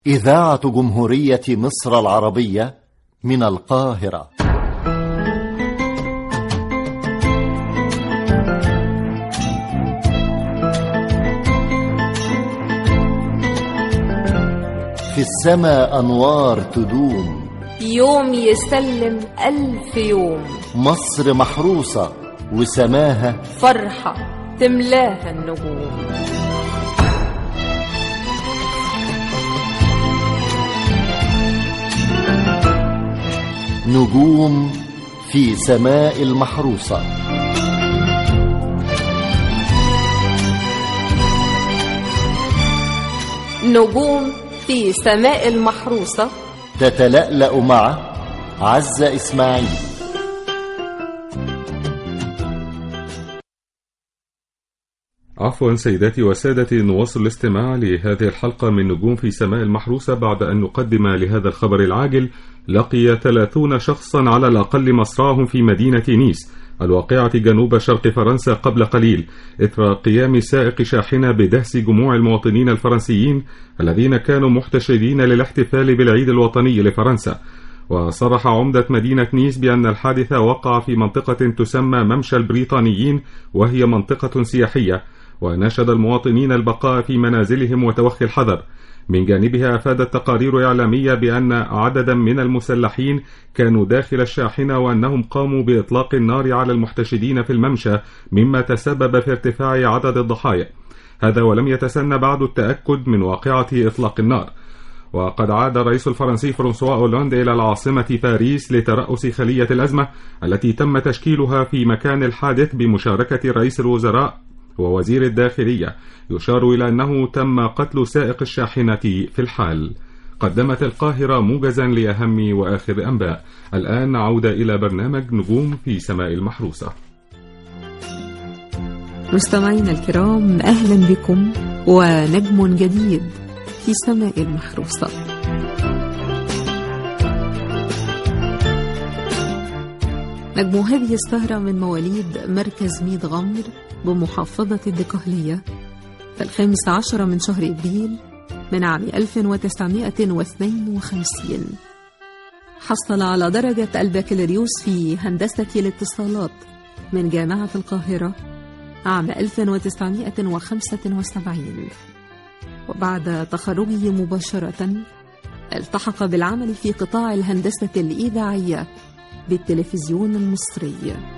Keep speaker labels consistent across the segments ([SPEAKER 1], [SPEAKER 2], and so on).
[SPEAKER 1] إذاعة جمهورية مصر العربية من القاهرة في السماء أنوار تدوم
[SPEAKER 2] يوم يسلم ألف يوم
[SPEAKER 1] مصر محروسة وسماها
[SPEAKER 2] فرحة تملاها النجوم
[SPEAKER 1] نجوم في سماء المحروسة
[SPEAKER 2] نجوم في سماء المحروسة
[SPEAKER 1] تتلألأ مع عزة إسماعيل
[SPEAKER 3] عفوا سيداتي وسادتي نواصل الاستماع لهذه الحلقة من نجوم في سماء المحروسة بعد أن نقدم لهذا الخبر العاجل لقي 30 شخصا على الأقل مصراهم في مدينة نيس الواقعة جنوب شرق فرنسا قبل قليل إثر قيام سائق شاحنة بدهس جموع المواطنين الفرنسيين الذين كانوا محتشدين للاحتفال بالعيد الوطني لفرنسا وصرح عمدة مدينة نيس بأن الحادث وقع في منطقة تسمى ممشى البريطانيين وهي منطقة سياحية وناشد المواطنين البقاء في منازلهم وتوخي الحذر من جانبها أفادت تقارير إعلامية بأن عددا من المسلحين كانوا داخل الشاحنة وأنهم قاموا بإطلاق النار على المحتشدين في الممشى مما تسبب في ارتفاع عدد الضحايا هذا ولم يتسنى بعد التأكد من واقعة إطلاق النار وقد عاد الرئيس الفرنسي فرانسوا أولاند إلى العاصمة باريس لترأس خلية الأزمة التي تم تشكيلها في مكان الحادث بمشاركة رئيس الوزراء ووزير الداخلية يشار إلى أنه تم قتل سائق الشاحنة في الحال قدمت القاهرة موجزا لأهم وآخر الأنباء الآن عودة إلى برنامج نجوم في سماء المحروسة
[SPEAKER 4] مستمعينا الكرام أهلا بكم ونجم جديد في سماء المحروسة نجم هذه السهرة من مواليد مركز ميد غمر بمحافظة الدقهلية في الخامس عشر من شهر إبريل من عام 1952 حصل على درجة البكالوريوس في هندسة الاتصالات من جامعة القاهرة عام 1975 وبعد تخرجه مباشرة التحق بالعمل في قطاع الهندسة الإذاعية بالتلفزيون المصري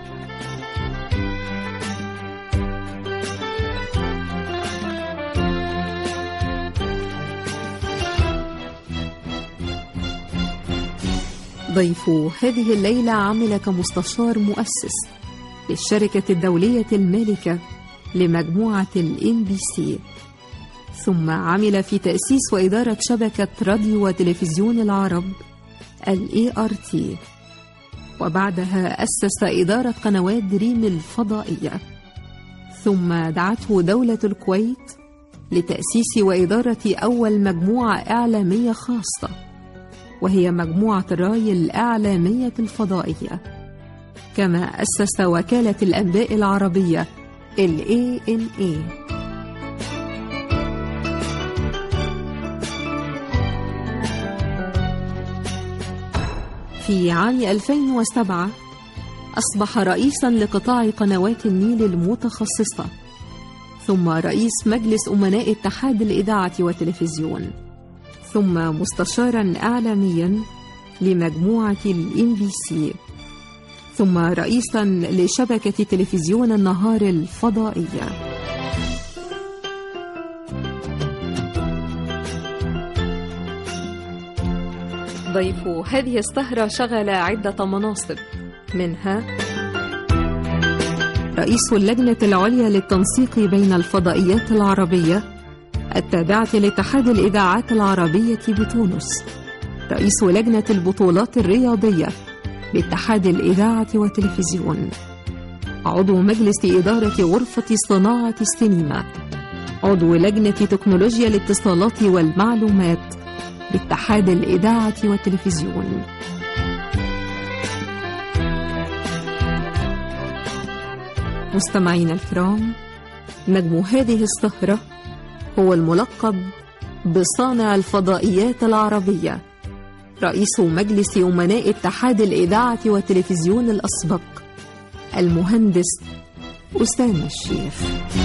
[SPEAKER 4] ضيف هذه الليلة عمل كمستشار مؤسس للشركة الدولية المالكة لمجموعة الام بي سي ثم عمل في تأسيس وإدارة شبكة راديو وتلفزيون العرب الاي ار تي وبعدها أسس إدارة قنوات دريم الفضائية ثم دعته دولة الكويت لتأسيس وإدارة أول مجموعة إعلامية خاصة وهي مجموعة الراي الإعلامية الفضائية كما أسس وكالة الأنباء العربية ال ANA في عام 2007 أصبح رئيسا لقطاع قنوات النيل المتخصصة ثم رئيس مجلس أمناء اتحاد الإذاعة والتلفزيون ثم مستشارا إعلاميا لمجموعة الام بي سي ثم رئيسا لشبكة تلفزيون النهار الفضائية ضيف هذه السهرة شغل عدة مناصب منها رئيس اللجنة العليا للتنسيق بين الفضائيات العربية التابعة لاتحاد الإذاعات العربية بتونس رئيس لجنة البطولات الرياضية باتحاد الإذاعة والتلفزيون عضو مجلس إدارة غرفة صناعة السينما عضو لجنة تكنولوجيا الاتصالات والمعلومات باتحاد الإذاعة والتلفزيون مستمعينا الكرام نجم هذه السهرة هو الملقب بصانع الفضائيات العربية رئيس مجلس أمناء اتحاد الإذاعة والتلفزيون الأسبق المهندس أسامة الشيخ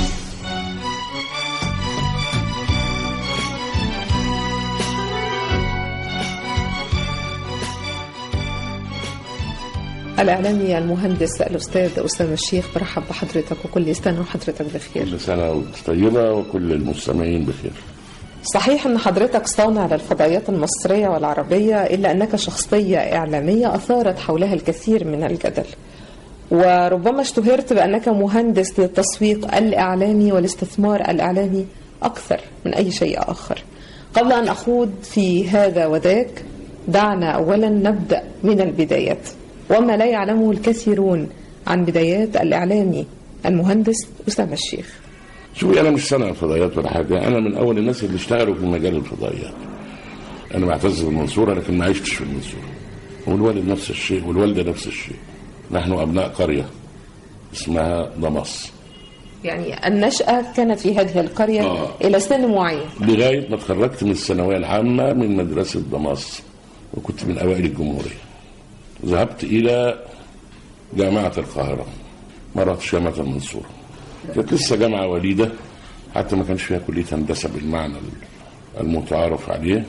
[SPEAKER 4] الإعلامي المهندس الأستاذ أسامة الشيخ برحب بحضرتك وكل سنة وحضرتك بخير
[SPEAKER 5] كل سنة وانت طيبة وكل المستمعين بخير
[SPEAKER 4] صحيح أن حضرتك صانع للفضائيات المصرية والعربية إلا أنك شخصية إعلامية أثارت حولها الكثير من الجدل وربما اشتهرت بأنك مهندس للتسويق الإعلامي والاستثمار الإعلامي أكثر من أي شيء آخر قبل أن أخوض في هذا وذاك دعنا أولا نبدأ من البدايات وما لا يعلمه الكثيرون عن بدايات الإعلامي المهندس أسامة الشيخ
[SPEAKER 5] شوفي أنا مش صانع فضائيات ولا حاجة أنا من أول الناس اللي اشتغلوا في مجال الفضائيات أنا بعتز بالمنصورة لكن ما عشتش في المنصورة والوالد نفس الشيء والوالدة نفس الشيء نحن أبناء قرية اسمها دمص
[SPEAKER 4] يعني النشأة كانت في هذه القرية
[SPEAKER 5] آه.
[SPEAKER 4] إلى سن معين
[SPEAKER 5] لغاية ما اتخرجت من الثانوية العامة من مدرسة دمص وكنت من أوائل الجمهورية ذهبت إلى جامعة القاهرة ما رحتش جامعة المنصورة كانت لسه جامعة وليدة حتى ما كانش فيها كلية هندسة بالمعنى المتعارف عليه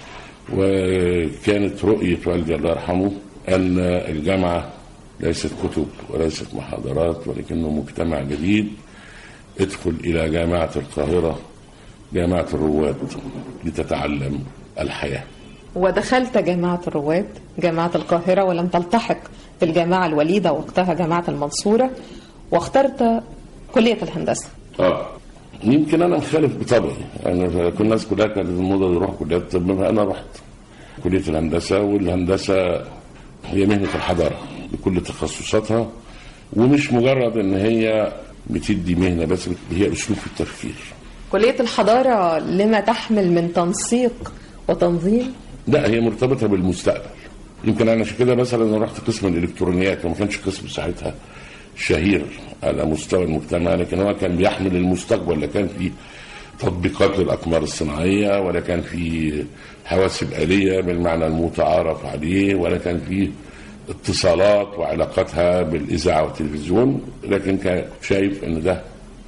[SPEAKER 5] وكانت رؤية والدي الله يرحمه أن الجامعة ليست كتب وليست محاضرات ولكنه مجتمع جديد ادخل إلى جامعة القاهرة جامعة الرواد لتتعلم الحياة
[SPEAKER 4] ودخلت جامعة الرواد جامعة القاهرة ولم تلتحق بالجامعة الوليدة وقتها جامعة المنصورة واخترت كلية الهندسة
[SPEAKER 5] اه يمكن انا مخالف بطبعي انا كل الناس كلها كانت الموضه يروح كليه الطب انا رحت كليه الهندسه والهندسه هي مهنه الحضاره بكل تخصصاتها ومش مجرد ان هي بتدي مهنه بس هي اسلوب في التفكير
[SPEAKER 4] كلية الحضارة لما تحمل من تنسيق وتنظيم
[SPEAKER 5] لا هي مرتبطه بالمستقبل يمكن انا عشان كده مثلا انا رحت قسم الالكترونيات وما كانش قسم ساعتها شهير على مستوى المجتمع لكن هو كان بيحمل المستقبل لا كان في تطبيقات للاقمار الصناعيه ولا كان في حواسب اليه بالمعنى المتعارف عليه ولا كان في اتصالات وعلاقتها بالاذاعه والتلفزيون لكن كان شايف ان ده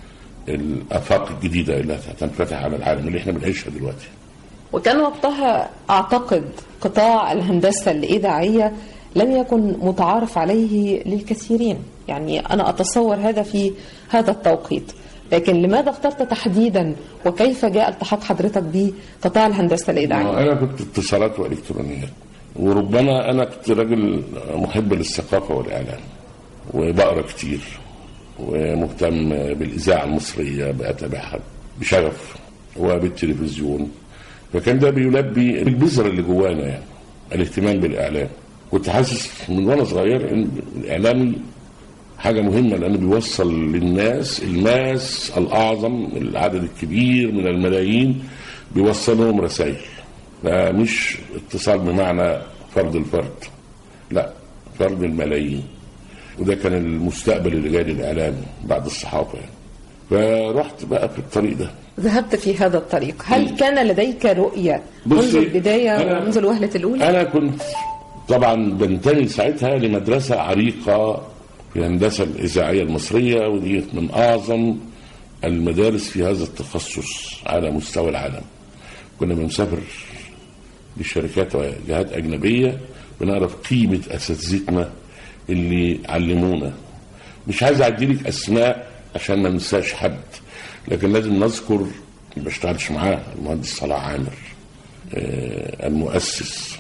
[SPEAKER 5] الافاق الجديده اللي هتنفتح على العالم اللي احنا بنعيشها دلوقتي
[SPEAKER 4] وكان وقتها أعتقد قطاع الهندسة الإذاعية لم يكن متعارف عليه للكثيرين يعني أنا أتصور هذا في هذا التوقيت لكن لماذا اخترت تحديدا وكيف جاء التحاق حضرتك بقطاع الهندسة الإذاعية
[SPEAKER 5] انا كنت اتصالات والكترونيات وربما انا كنت راجل محب للثقافه والاعلام وبقرا كتير ومهتم بالاذاعه المصريه بتابعها بشغف وبالتلفزيون فكان ده بيلبي البذره اللي جوانا يعني الاهتمام بالاعلام كنت حاسس من وانا صغير ان الاعلام حاجه مهمه لانه بيوصل للناس الماس الاعظم العدد الكبير من الملايين بيوصل لهم رسائل فمش اتصال بمعنى فرد الفرد لا فرد الملايين وده كان المستقبل اللي جاي للاعلام بعد الصحافه يعني فرحت بقى في الطريق ده
[SPEAKER 4] ذهبت في هذا الطريق هل كان لديك رؤية منذ
[SPEAKER 5] بصي،
[SPEAKER 4] البداية
[SPEAKER 5] أنا-
[SPEAKER 4] ومنذ الوهلة الأولى
[SPEAKER 5] انا كنت طبعا بنتمي ساعتها لمدرسه عريقه في الهندسه الاذاعيه المصريه ودي من اعظم المدارس في هذا التخصص على مستوى العالم كنا بنسافر لشركات وجهات اجنبيه بنعرف قيمه اساتذتنا اللي علمونا مش عايز اعدي لك اسماء عشان ما ننساش حد لكن لازم نذكر اللي بشتغلش معاه المهندس صلاح عامر آه، المؤسس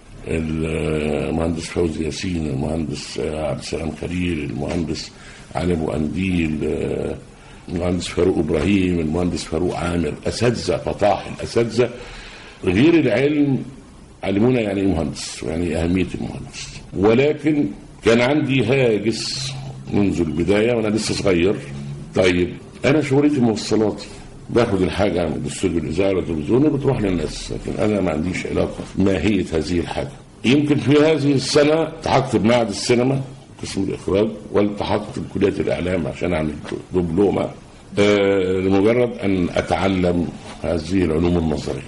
[SPEAKER 5] المهندس فوزي ياسين المهندس آه، عبد السلام خليل المهندس علي ابو قنديل آه، المهندس فاروق ابراهيم المهندس فاروق عامر اساتذه فطاحل اساتذه غير العلم علمونا يعني ايه مهندس ويعني اهميه المهندس ولكن كان عندي هاجس منذ البدايه وانا لسه صغير طيب انا شغلتي موصلاتي باخد الحاجه من الاستوديو الاذاعه والتلفزيون وبتروح للناس لكن انا ما عنديش علاقه ماهيه هذه الحاجه يمكن في هذه السنه التحقت بمعهد السينما قسم الاخراج والتحقت بكليه الاعلام عشان اعمل دبلومه آه لمجرد ان اتعلم هذه العلوم النظريه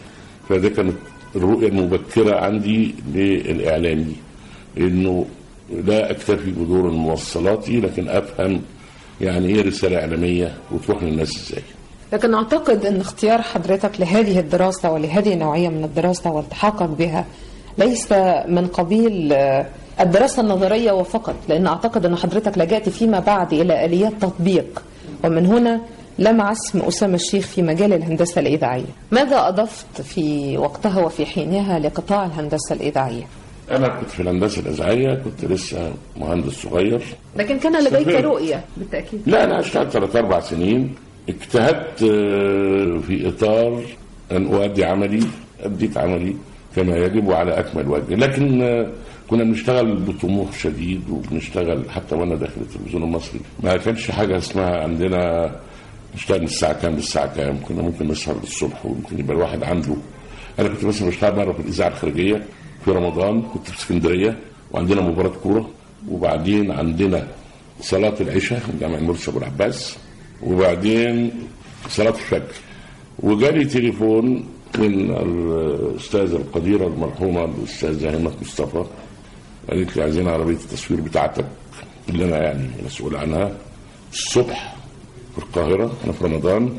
[SPEAKER 5] فده كانت الرؤيه المبكره عندي للاعلامي انه لا اكتفي بدور الموصلاتي لكن افهم يعني ايه رساله اعلاميه وتروح للناس ازاي
[SPEAKER 4] لكن أعتقد أن اختيار حضرتك لهذه الدراسة ولهذه النوعية من الدراسة والتحاقك بها ليس من قبيل آه، الدراسة النظرية وفقط لأن أعتقد أن حضرتك لجأت فيما بعد إلى آليات تطبيق ومن هنا لمع اسم أسامة الشيخ في مجال الهندسة الإذاعية ماذا أضفت في وقتها وفي حينها لقطاع الهندسة الإذاعية؟
[SPEAKER 5] انا كنت في الهندسه الاذاعيه كنت لسه مهندس صغير
[SPEAKER 4] لكن كان لديك
[SPEAKER 5] سافرت.
[SPEAKER 4] رؤية بالتأكيد
[SPEAKER 5] لا انا اشتغلت ثلاث اربع سنين اجتهدت آه، في اطار ان اؤدي عملي اديت عملي كما يجب وعلى اكمل وجه لكن آه، كنا بنشتغل بطموح شديد وبنشتغل حتى وانا داخل التلفزيون المصري ما كانش حاجه اسمها عندنا نشتغل من الساعه كام للساعه كام كنا ممكن نسهر للصبح وممكن يبقى الواحد عنده انا كنت مثلا بشتغل مره في الاذاعه الخارجيه في رمضان كنت في اسكندريه وعندنا مباراه كوره وبعدين عندنا صلاة العشاء في جامع المرسي أبو العباس وبعدين صلاة الفجر وجالي تليفون من الأستاذة القديرة المرحومة الأستاذة همة مصطفى قالت لي عايزين عربية التصوير بتاعتك اللي أنا يعني مسؤول عنها الصبح في القاهرة أنا في رمضان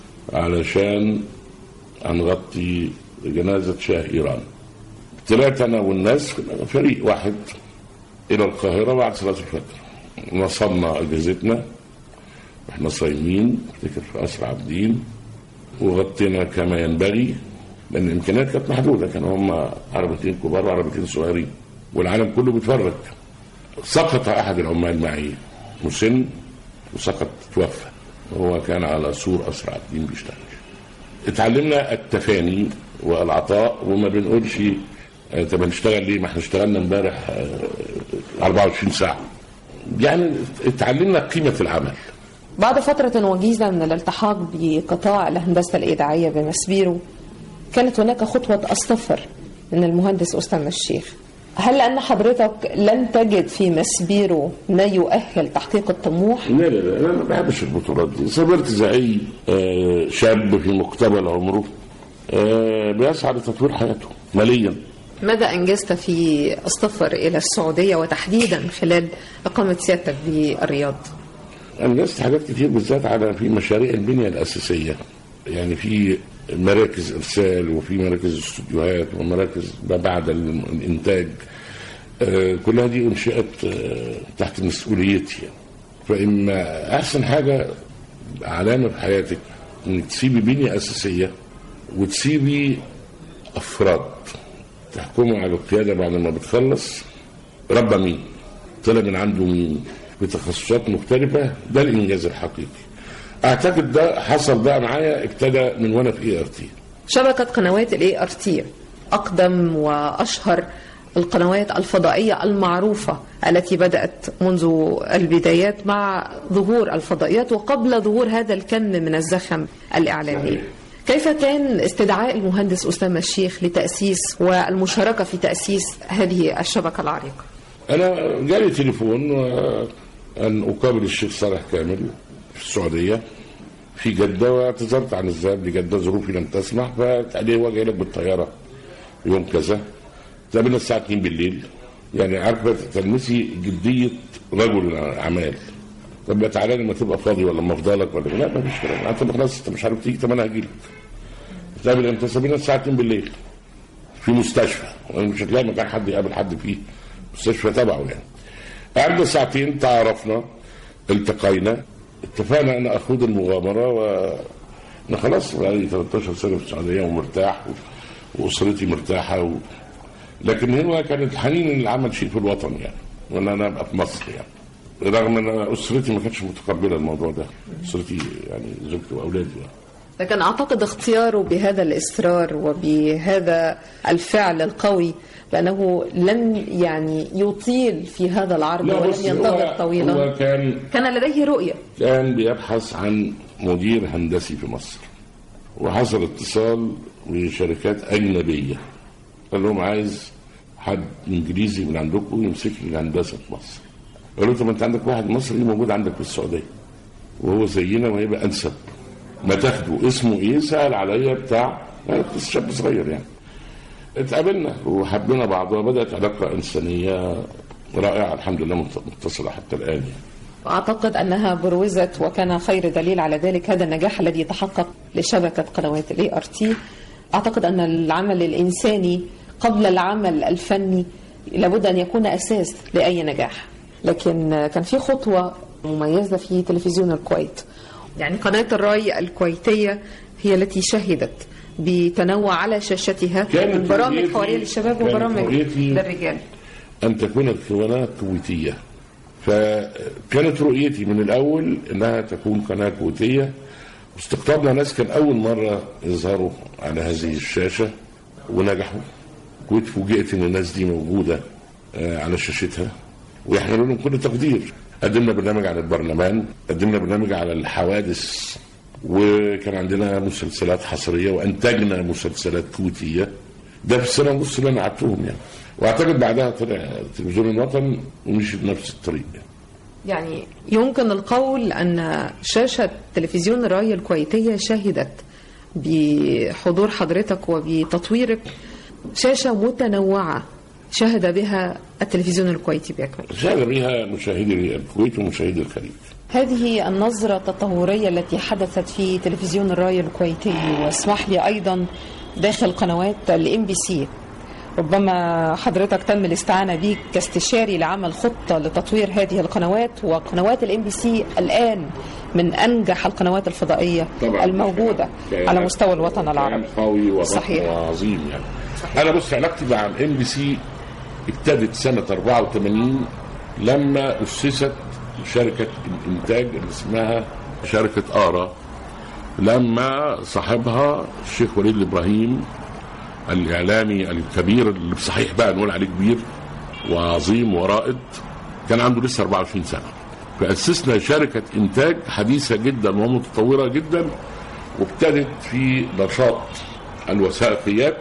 [SPEAKER 5] علشان هنغطي جنازة شاه إيران طلعت أنا والناس كنا فريق واحد إلى القاهرة بعد صلاة الفجر نصبنا أجهزتنا احنا صايمين افتكر في قصر عابدين وغطينا كما ينبغي لأن الإمكانيات كانت محدودة كانوا هم عربيتين كبار وعربيتين صغيرين والعالم كله بيتفرج سقط أحد العمال معي مسن وسقط توفى وهو كان على سور قصر عابدين بيشتغل اتعلمنا التفاني والعطاء وما بنقولش آه، طب هنشتغل ليه ما احنا اشتغلنا امبارح آه، 24 ساعه يعني اتعلمنا قيمه العمل
[SPEAKER 4] بعد فترة وجيزة من الالتحاق بقطاع الهندسة الإذاعية بمسبيرو كانت هناك خطوة السفر من المهندس أسامة الشيخ هل لأن حضرتك لن تجد في مسبيرو ما يؤهل تحقيق الطموح؟
[SPEAKER 5] لا لا لا انا ما بحبش البطولات دي سافرت زعيم آه، شاب في مقتبل عمره آه، بيسعى لتطوير حياته ماليا
[SPEAKER 4] ماذا أنجزت في السفر إلى السعودية وتحديدا خلال إقامة سيادتك بالرياض؟
[SPEAKER 5] انجزت حاجات كتير بالذات على في مشاريع البنيه الاساسيه يعني في مراكز ارسال وفي مراكز استوديوهات ومراكز ما بعد الانتاج آه، كلها دي انشئت آه، تحت مسؤوليتي يعني. فاما احسن حاجه علامه في حياتك انك تسيبي بنيه اساسيه وتسيبي افراد تحكموا على القياده بعد ما بتخلص ربى مين طلع من عنده مين بتخصصات مختلفه ده الانجاز الحقيقي اعتقد ده حصل بقى معايا ابتدى من وانا في اي ار تي
[SPEAKER 4] شبكة قنوات الاي ار تي أقدم وأشهر القنوات الفضائية المعروفة التي بدأت منذ البدايات مع ظهور الفضائيات وقبل ظهور هذا الكم من الزخم الإعلامي
[SPEAKER 5] صحيح.
[SPEAKER 4] كيف كان استدعاء المهندس أسامة الشيخ لتأسيس والمشاركة في تأسيس هذه الشبكة العريقة
[SPEAKER 5] انا جالي تليفون و- ان اقابل الشيخ صالح كامل في السعوديه في جده واعتذرت عن الذهاب لجده ظروفي لم تسمح فقال لي هو جاي لك بالطياره يوم كذا تقابلنا الساعه 2 بالليل يعني عارفه تلمسي جديه رجل اعمال طب بقى تعالى لما تبقى فاضي ولا لما افضلك ولا لا مفيش كلام انت خلاص انت مش عارف تيجي طب انا هجي لك تقابل امتى سابينا الساعه 2 بالليل في مستشفى مش هتلاقي مكان حد يقابل حد فيه مستشفى تبعه يعني قعدنا ساعتين تعرفنا التقينا اتفقنا ان اخوض المغامره و انا خلاص بقالي 13 سنه في السعوديه ومرتاح و... واسرتي مرتاحه و... لكن هو كان الحنين ان العمل شيء في الوطن يعني وان انا ابقى في مصر يعني رغم ان اسرتي ما كانتش متقبله الموضوع ده اسرتي يعني زوجتي واولادي يعني.
[SPEAKER 4] لكن أعتقد اختياره بهذا الإصرار وبهذا الفعل القوي بأنه لن يعني يطيل في هذا العرض ولن
[SPEAKER 5] بص،
[SPEAKER 4] ينتظر
[SPEAKER 5] هو-
[SPEAKER 4] طويلا
[SPEAKER 5] هو كان
[SPEAKER 4] كان لديه رؤية
[SPEAKER 5] كان بيبحث عن مدير هندسي في مصر وحصل اتصال بشركات أجنبية قال لهم عايز حد إنجليزي من عندكم يمسك لي الهندسة في مصر قالوا طب أنت عندك واحد مصري موجود عندك في السعودية وهو زينا وهيبقى أنسب ما تاخده اسمه إيه سأل عليا بتاع انا كنت لسه شاب صغير يعني اتقابلنا وحبينا بعض وبدات علاقه انسانيه رائعه الحمد لله مت- متصله حتى الان يعني.
[SPEAKER 4] أعتقد أنها بروزت وكان خير دليل على ذلك هذا النجاح الذي تحقق لشبكة قنوات الاي ار تي أعتقد أن العمل الإنساني قبل العمل الفني لابد أن يكون أساس لأي نجاح لكن كان في خطوة مميزة في تلفزيون الكويت يعني قناة الراي الكويتية هي التي شهدت بتنوع على شاشتها
[SPEAKER 5] كانت
[SPEAKER 4] من برامج
[SPEAKER 5] رؤيتي-
[SPEAKER 4] حوارية للشباب
[SPEAKER 5] كانت
[SPEAKER 4] وبرامج
[SPEAKER 5] رؤيتي-
[SPEAKER 4] للرجال
[SPEAKER 5] ان تكون القناه كويتيه فكانت رؤيتي من الاول انها تكون قناه كويتيه واستقطبنا ناس كان اول مره يظهروا على هذه الشاشه ونجحوا كنت فوجئت ان الناس دي موجوده آه، على شاشتها ويحملوا لهم كل تقدير قدمنا برنامج عن البرلمان قدمنا برنامج على الحوادث وكان عندنا مسلسلات حصريه وانتجنا مسلسلات كويتيه ده في السنه ونص اللي انا قعدتهم يعني واعتقد بعدها طلع تلفزيون الوطن ومشي بنفس الطريق
[SPEAKER 4] يعني يمكن القول أن شاشة تلفزيون الراي الكويتية شهدت بحضور حضرتك وبتطويرك شاشة متنوعة شهد بها التلفزيون الكويتي بأكمله
[SPEAKER 5] شهد بها مشاهدي الكويت ومشاهدي الخليج
[SPEAKER 4] هذه النظرة التطورية التي حدثت في تلفزيون الراي الكويتي واسمح لي أيضا داخل قنوات الام بي سي ربما حضرتك تم الاستعانة بيك كاستشاري لعمل خطة لتطوير هذه القنوات وقنوات الام بي سي الآن من أنجح القنوات الفضائية
[SPEAKER 5] طبعا
[SPEAKER 4] الموجودة
[SPEAKER 5] كيان-
[SPEAKER 4] على مستوى الوطن
[SPEAKER 5] كيان
[SPEAKER 4] العربي
[SPEAKER 5] قوي وضخم
[SPEAKER 4] صحيح.
[SPEAKER 5] وعظيم يعني انا بص علاقتي مع الام بي سي ابتدت سنه 84 لما اسست شركه الانتاج اللي اسمها شركه ارا لما صاحبها الشيخ وليد الابراهيم الاعلامي الكبير اللي بصحيح بقى نقول عليه كبير وعظيم ورائد كان عنده لسه 24 سنه فاسسنا شركه انتاج حديثه جدا ومتطوره جدا وابتدت في نشاط الوثائقيات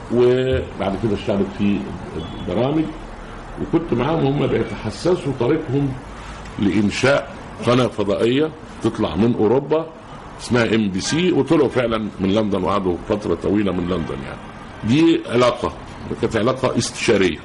[SPEAKER 5] وبعد كده اشتغلت في البرامج وكنت معاهم هم بيتحسسوا طريقهم لانشاء قناه فضائيه تطلع من اوروبا اسمها ام بي سي وطلعوا فعلا من لندن وقعدوا فتره طويله من لندن يعني دي علاقه كانت علاقه استشاريه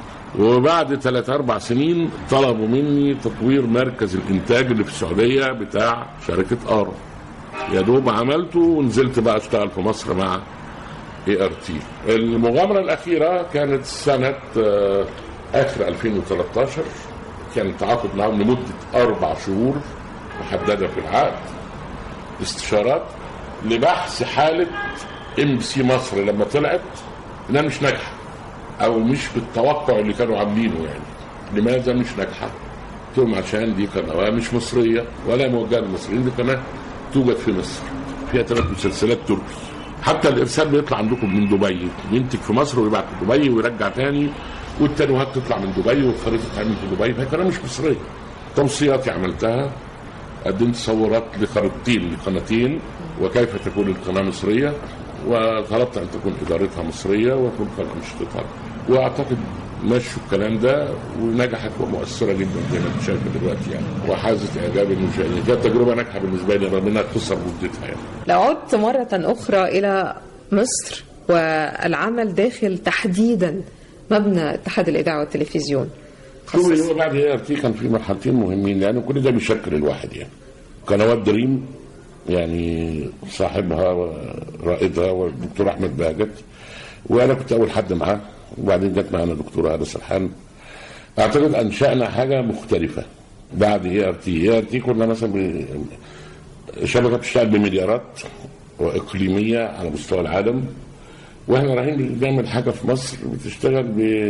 [SPEAKER 5] وبعد ثلاث اربع سنين طلبوا مني تطوير مركز الانتاج اللي في السعوديه بتاع شركه ارو يا دوب عملته ونزلت بقى اشتغل في مصر مع اي ار تي المغامره الاخيره كانت سنه آه، اخر 2013 كان تعاقد معاهم لمده اربع شهور محدده في العقد استشارات لبحث حاله ام بي سي مصر لما طلعت انها مش ناجحه او مش بالتوقع اللي كانوا عاملينه يعني لماذا مش ناجحه؟ قلت لهم عشان دي قناه مش مصريه ولا موجهه للمصريين دي قناه توجد في مصر فيها ثلاث مسلسلات تركي حتى الارسال بيطلع عندكم من دبي ينتج في مصر ويبعت لدبي ويرجع تاني والتنويهات تطلع من دبي والخريطه تتعمل في دبي فهي قناه مش مصريه توصياتي عملتها قدمت تصورات لخريطتين لقناتين وكيف تكون القناه مصريه وطلبت ان تكون ادارتها مصريه وتنقل انشطتها واعتقد مشوا الكلام ده ونجحت ومؤثره جدا زي ما انت شايف دلوقتي يعني وحازت اعجاب المشاهدين كانت تجربه ناجحه بالنسبه لي رغم انها قصر مدتها يعني
[SPEAKER 4] لو عدت مرة أخرى إلى مصر والعمل داخل تحديدا مبنى اتحاد الإذاعة والتلفزيون
[SPEAKER 5] شوفي هو بعد اي ار تي كان في مرحلتين مهمين لان كل ده بيشكل الواحد يعني قنوات دريم يعني صاحبها ورائدها والدكتور احمد بهجت وانا كنت اول حد معاه وبعدين جت معانا دكتوره هاله سرحان اعتقد انشانا حاجه مختلفه بعد اي ار تي اي ار تي كنا مثلا ب- شبكه بتشتغل بمليارات واقليميه على مستوى العالم واحنا رايحين نعمل حاجه في مصر بتشتغل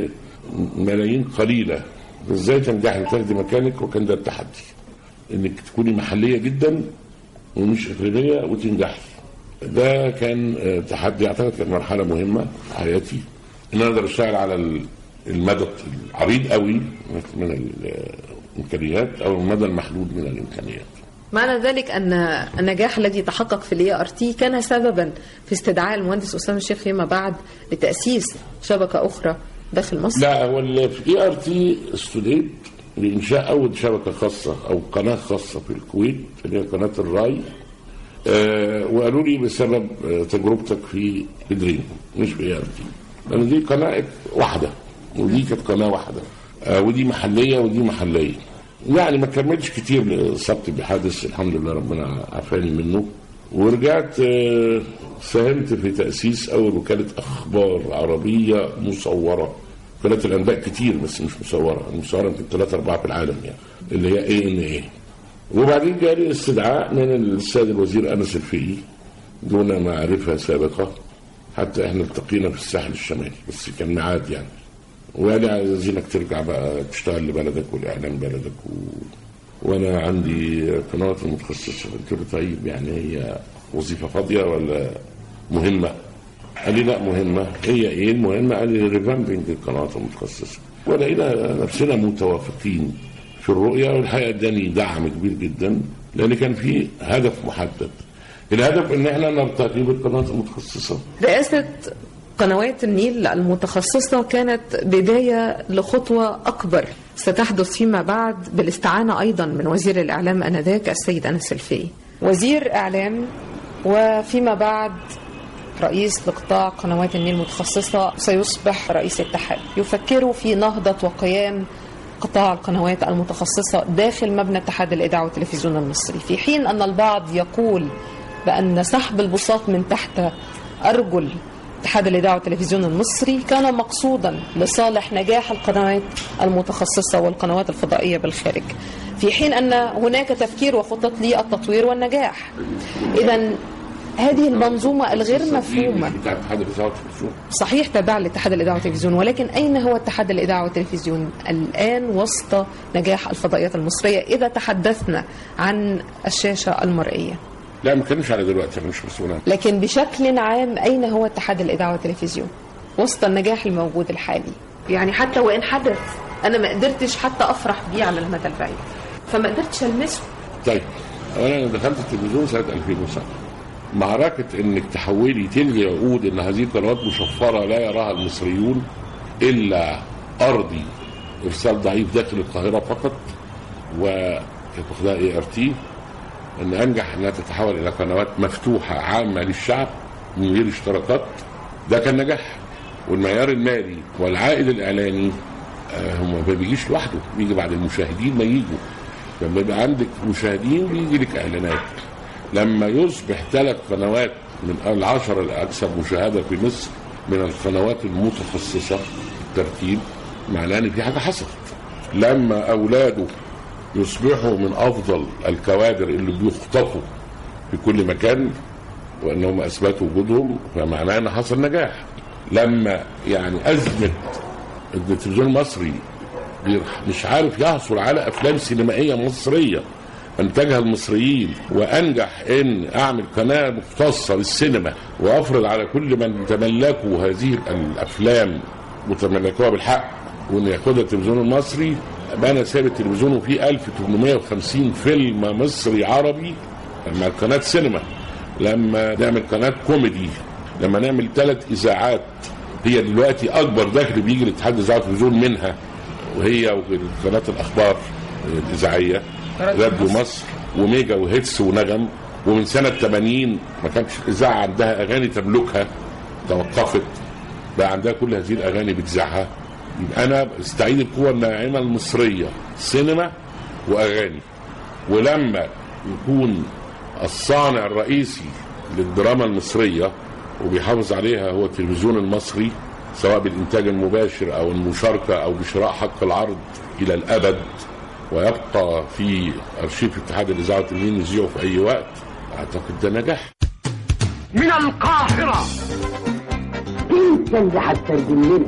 [SPEAKER 5] بملايين قليله ازاي تنجحي تاخدي مكانك وكان ده التحدي انك تكوني محليه جدا ومش اقليميه وتنجحي ده كان آه، تحدي اعتقد كانت مرحله مهمه في حياتي ان انا اقدر اشتغل على ال- المدى العريض قوي من الامكانيات او المدى المحدود من الامكانيات
[SPEAKER 4] معنى ذلك أن النجاح الذي تحقق في الاي ار تي كان سببا في استدعاء المهندس أسامة الشيخ فيما بعد لتأسيس شبكة أخرى داخل مصر
[SPEAKER 5] لا هو ال- في اي ار تي استدعيت لانشاء اول شبكه خاصه او قناه خاصه في الكويت اللي هي قناه الراي آه وقالوا لي بسبب آه تجربتك في دريم مش في ار تي لان دي قناه واحده ودي كانت قناه واحده آه ودي محليه ودي محليه يعني ما كملتش كتير لصبت بحادث الحمد لله ربنا عافاني منه ورجعت آه، ساهمت في تأسيس أول وكالة أخبار عربية مصورة وكالات الأنباء كتير بس مش مصورة المصورة يمكن ثلاثة أربعة في العالم يعني اللي هي اي ان اي وبعدين جالي استدعاء من السيد الوزير أنس الفقي دون معرفة سابقة حتى احنا التقينا في الساحل الشمالي بس كان ميعاد يعني وقال لي عايزينك ترجع بقى تشتغل لبلدك والإعلام بلدك و... وانا عندي قنوات متخصصه قلت له طيب يعني هي وظيفه فاضيه ولا مهمه؟ قال لي لا مهمه هي ايه المهمه؟ قال لي ريفامبنج القنوات المتخصصه ولقينا نفسنا متوافقين في الرؤيه والحقيقه اداني دعم كبير جدا لان كان في هدف محدد الهدف ان احنا نرتقي بالقنوات المتخصصه
[SPEAKER 4] رئاسة قنوات النيل المتخصصة كانت بداية لخطوة أكبر ستحدث فيما بعد بالاستعانة أيضا من وزير الإعلام أنذاك السيد أنس الفقي وزير إعلام وفيما بعد رئيس لقطاع قنوات النيل المتخصصة سيصبح رئيس الاتحاد يفكر في نهضة وقيام قطاع القنوات المتخصصة داخل مبنى اتحاد الإذاعة والتلفزيون المصري في حين أن البعض يقول بأن سحب البساط من تحت أرجل اتحاد الإذاعة والتلفزيون المصري كان مقصودا لصالح نجاح القنوات المتخصصة والقنوات الفضائية بالخارج في حين أن هناك تفكير وخطط للتطوير والنجاح إذا هذه المنظومة الغير مفهومة
[SPEAKER 5] بتاع اتحاد الاذاعه والتلفزيون
[SPEAKER 4] صحيح تابع لاتحاد الإذاعة والتلفزيون ولكن أين هو اتحاد الإذاعة والتلفزيون الآن وسط نجاح الفضائيات المصرية إذا تحدثنا عن الشاشة المرئية
[SPEAKER 5] لا ما كانش على دلوقتي انا مش مسؤول عنه.
[SPEAKER 4] لكن بشكل عام أين هو اتحاد الإذاعة والتلفزيون وسط النجاح الموجود الحالي يعني حتى وإن حدث أنا ما قدرتش حتى أفرح بيه على المدى البعيد فما قدرتش ألمسه
[SPEAKER 5] طيب اولا انا دخلت التلفزيون سنه 2007 معركه انك تحولي تلغي عقود ان هذه قنوات مشفره لا يراها المصريون الا ارضي ارسال ضعيف داخل القاهره فقط وكانت واخدها اي ار تي ان انجح انها تتحول الى قنوات مفتوحه عامه للشعب من غير اشتراكات ده كان نجاح والمعيار المالي والعائد الاعلاني آه، هو ما بيجيش لوحده بيجي بعد المشاهدين ما يجوا لما يبقى عندك مشاهدين بيجي لك اعلانات لما يصبح ثلاث قنوات من العشرة الأكثر مشاهدة في مصر من القنوات المتخصصة في الترتيب معناه إن في حاجة حصلت لما أولاده يصبحوا من أفضل الكوادر اللي بيخطفوا في كل مكان وأنهم أثبتوا وجودهم فمعناه إن حصل نجاح لما يعني أزمة التلفزيون المصري بيرح- مش عارف يحصل على افلام سينمائيه مصريه انتجها المصريين وانجح ان اعمل قناه مختصه للسينما وافرض على كل من تملكوا هذه الافلام وتملكوها بالحق وان ياخدها التلفزيون المصري أبقى انا سايب التلفزيون وفيه 1850 فيلم مصري عربي مع قناه سينما لما نعمل قناه كوميدي لما نعمل ثلاث اذاعات هي دلوقتي اكبر دخل بيجي لاتحاد الاذاعه والتلفزيون منها وهي وقناه الاخبار الاذاعيه راديو مصر وميجا وهيتس ونغم ومن سنه 80 ما كانش الاذاعه عندها اغاني تملكها توقفت بقى عندها كل هذه الاغاني بتذاعها يبقى انا استعيد القوه الناعمه المصريه سينما واغاني ولما يكون الصانع الرئيسي للدراما المصريه وبيحافظ عليها هو التلفزيون المصري سواء بالانتاج المباشر او المشاركه او بشراء حق العرض الى الابد ويبقى في ارشيف اتحاد الاذاعه والتلفزيون يذيعه في اي وقت اعتقد ده نجاح
[SPEAKER 6] من القاهرة انت اللي هتترجم لنا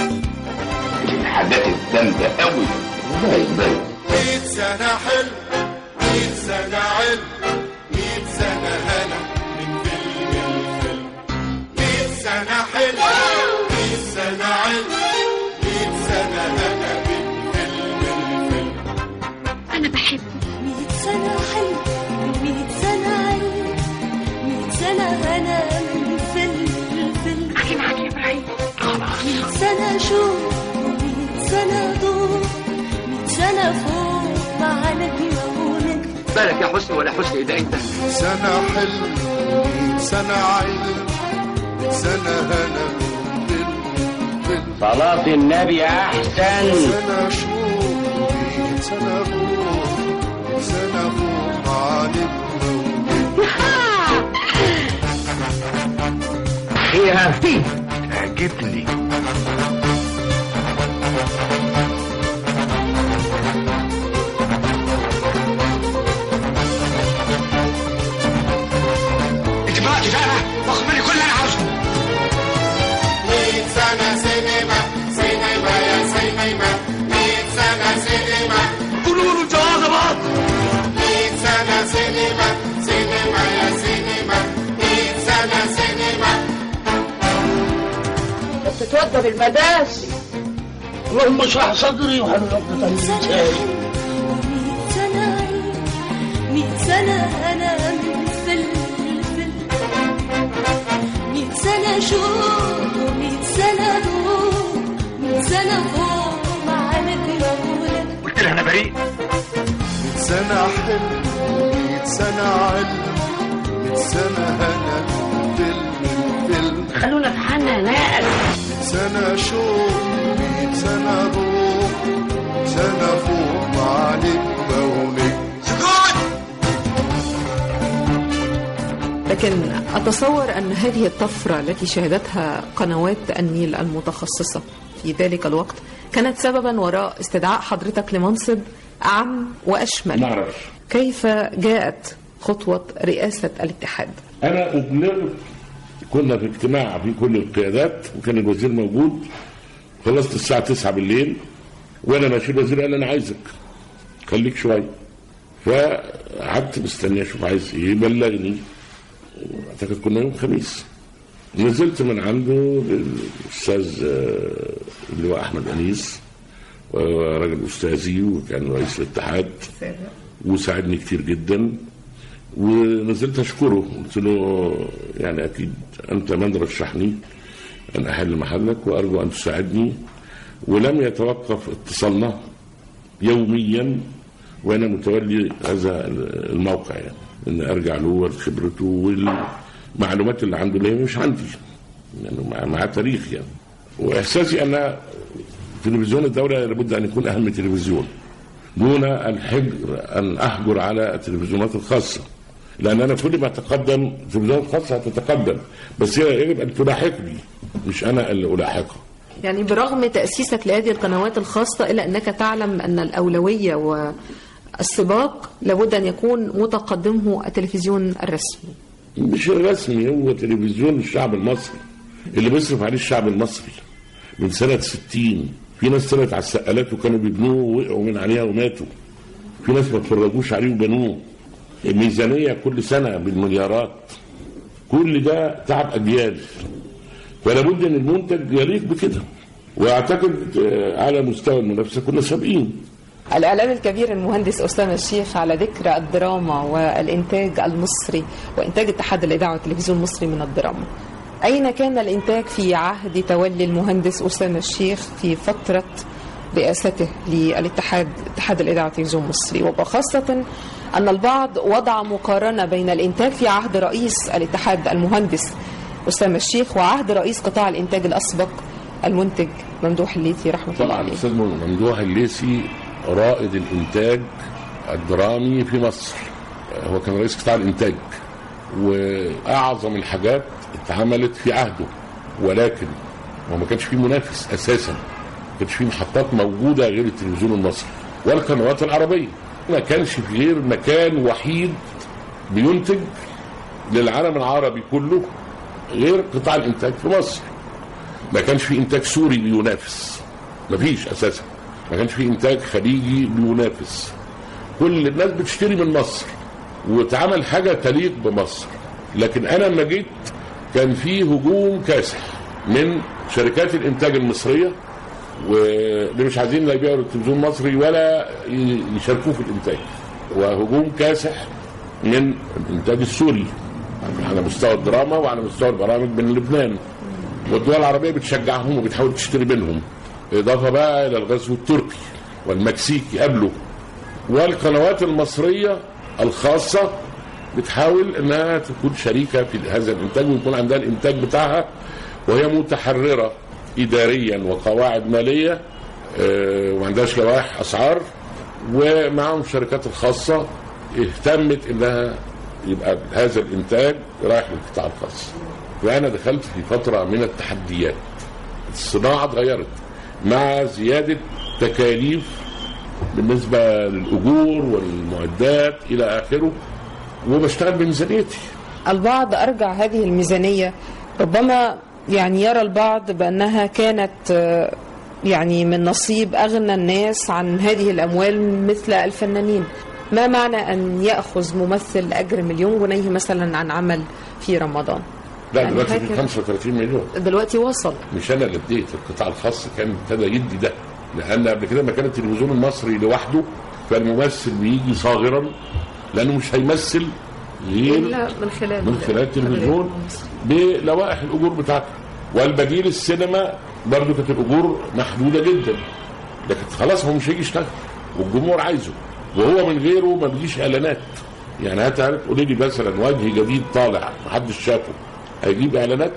[SPEAKER 7] الحاجات الجامدة قوي زي زي
[SPEAKER 8] مية سنة حلم مية سنة علم مية سنة هنا من فيلم الفيلم مية سنة حلم مية سنة علم مية سنة هنا من فيلم الفيلم
[SPEAKER 9] أنا بحبه مية سنة حلم مية سنة علم مية سنة غنى من فيلم الفيلم أخي معاك يا إبراهيم مية سنة شوق ومية سنة ضوء مية سنة فوق مع نجمة ونجم
[SPEAKER 10] بالك يا حسن ولا حسن ده انت
[SPEAKER 8] سنة حلم مية سنة علم مية سنة هنا
[SPEAKER 6] صلاة النبي أحسن
[SPEAKER 8] سنة شوق مية سنة روح مية سنة فوق علم
[SPEAKER 6] فيها فيه عجبني
[SPEAKER 10] انت بقى كفايه واخد مني كل اللي انا عاوزه
[SPEAKER 8] مية سنة سينما سينما يا سينما مية سنة سينما
[SPEAKER 10] قولوا له الجواز بقى
[SPEAKER 8] مية سنة سينما سينما يا سينما مية سنة سينما
[SPEAKER 6] بتتوضى بالمداس اللهم اشرح صدري وحلل عقدة من
[SPEAKER 9] سنة
[SPEAKER 6] لساني
[SPEAKER 9] مية سنة مية سنة أنا من فلفل مية سنة شوق مية سنة نور مية سنة فوق معاك يا ولد
[SPEAKER 10] قلت لها انا بريء
[SPEAKER 8] مية سنة حلم مية سنة علم مية سنة هنا فيلم فيلم
[SPEAKER 6] خلونا في حالنا ناقل
[SPEAKER 8] مية سنة شوق مية سنة روح مية سنة فوق معالج بونك
[SPEAKER 4] لكن أتصور أن هذه الطفرة التي شهدتها قنوات النيل المتخصصة في ذلك الوقت كانت سببا وراء استدعاء حضرتك لمنصب أعم وأشمل
[SPEAKER 5] نعرف
[SPEAKER 4] كيف جاءت خطوة رئاسة الاتحاد
[SPEAKER 5] انا ابلغت كنا في اجتماع في كل القيادات وكان الوزير موجود خلصت الساعه 9 بالليل وانا ماشي الوزير قال انا عايزك خليك شويه فقعدت مستني اشوف عايز ايه بلغني اعتقد كنا يوم خميس نزلت من عنده الاستاذ آه، اللي هو احمد انيس وراجل استاذي وكان رئيس الاتحاد وساعدني كتير جدا ونزلت اشكره قلت له يعني اكيد انت من رشحني ان احل محلك وارجو ان تساعدني ولم يتوقف اتصالنا يوميا وانا متولي هذا الموقع يعني ان ارجع له وخبرته والمعلومات اللي عنده اللي هي مش عندي يعني مع- معاه تاريخ يعني واحساسي ان تلفزيون الدوله لابد ان يكون اهم تلفزيون دون الحجر ان احجر على التلفزيونات الخاصه لان انا كل ما اتقدم التلفزيونات الخاصه هتتقدم بس هي يجب ان تلاحقني مش انا اللي الاحقها
[SPEAKER 4] يعني برغم تأسيسك لهذه القنوات الخاصة إلا أنك تعلم أن الأولوية والسباق لابد أن يكون متقدمه التلفزيون الرسمي
[SPEAKER 5] مش الرسمي هو تلفزيون الشعب المصري اللي بيصرف عليه الشعب المصري من سنة 60 في ناس طلعت على السقالات وكانوا بيبنوه ووقعوا من عليها وماتوا في ناس ما اتفرجوش عليه وبنوه الميزانية كل سنة بالمليارات كل ده تعب أجيال فلا بد ان المنتج يليق بكده واعتقد آه، على مستوى المنافسه كنا سابقين
[SPEAKER 4] الإعلام الكبير المهندس أسامة الشيخ على ذكر الدراما والإنتاج المصري وإنتاج اتحاد الإذاعة والتلفزيون المصري من الدراما أين كان الإنتاج في عهد تولي المهندس أسامة الشيخ في فترة رئاسته للاتحاد اتحاد الإذاعة والتلفزيون المصري وخاصة أن البعض وضع مقارنة بين الإنتاج في عهد رئيس الاتحاد المهندس أسامة الشيخ وعهد رئيس قطاع الإنتاج الأسبق المنتج ممدوح الليثي رحمة الله
[SPEAKER 5] طبعا
[SPEAKER 4] عليه
[SPEAKER 5] الاستاذ ممدوح الليثي رائد الانتاج الدرامي في مصر هو كان رئيس قطاع الانتاج واعظم الحاجات اتعملت في عهده ولكن هو ما كانش فيه منافس اساسا ما كانش فيه محطات موجوده غير التلفزيون المصري والقنوات العربيه ما كانش في غير مكان وحيد بينتج للعالم العربي كله غير قطاع الانتاج في مصر ما كانش في انتاج سوري بينافس ما فيش اساسا ما كانش في انتاج خليجي بينافس كل الناس بتشتري من مصر واتعمل حاجه تليق بمصر لكن انا لما جيت كان في هجوم كاسح من شركات الانتاج المصريه واللي مش عايزين لا يبيعوا التلفزيون المصري ولا ي- يشاركوه في الانتاج وهجوم كاسح من الانتاج السوري على مستوى الدراما وعلى مستوى البرامج من لبنان والدول العربيه بتشجعهم وبتحاول تشتري منهم اضافه بقى الى الغزو التركي والمكسيكي قبله والقنوات المصريه الخاصه بتحاول انها تكون شريكه في هذا الانتاج ويكون عندها الانتاج بتاعها وهي متحرره اداريا وقواعد ماليه آه، وما عندهاش لوائح اسعار ومعهم الشركات الخاصه اهتمت انها يبقى هذا الانتاج رايح للقطاع الخاص وانا دخلت في فتره من التحديات الصناعه اتغيرت مع زياده تكاليف بالنسبه للاجور والمعدات الى اخره وبشتغل بميزانيتي
[SPEAKER 4] البعض أرجع هذه الميزانية ربما يعني يرى البعض بأنها كانت آه، يعني من نصيب أغنى الناس عن هذه الأموال مثل الفنانين ما معنى أن يأخذ ممثل أجر مليون جنيه مثلا عن عمل في رمضان
[SPEAKER 5] لا
[SPEAKER 4] يعني
[SPEAKER 5] دلوقتي في
[SPEAKER 4] فاكر-
[SPEAKER 5] 35 مليون
[SPEAKER 4] دلوقتي وصل
[SPEAKER 5] مش انا اللي اديت القطاع الخاص كان ابتدى يدي ده لان قبل كده ما كان التلفزيون المصري لوحده فالممثل بيجي صاغرا لانه مش هيمثل غير
[SPEAKER 2] إلا من خلال
[SPEAKER 5] من خلال التلفزيون بلوائح الاجور بتاعته والبديل السينما برضه كانت الاجور محدوده جدا لكن خلاص هو مش هيجي يشتغل والجمهور عايزه وهو من غيره ما بيجيش اعلانات يعني هات هات قولي لي مثلا وجه جديد طالع محدش شافه هيجيب اعلانات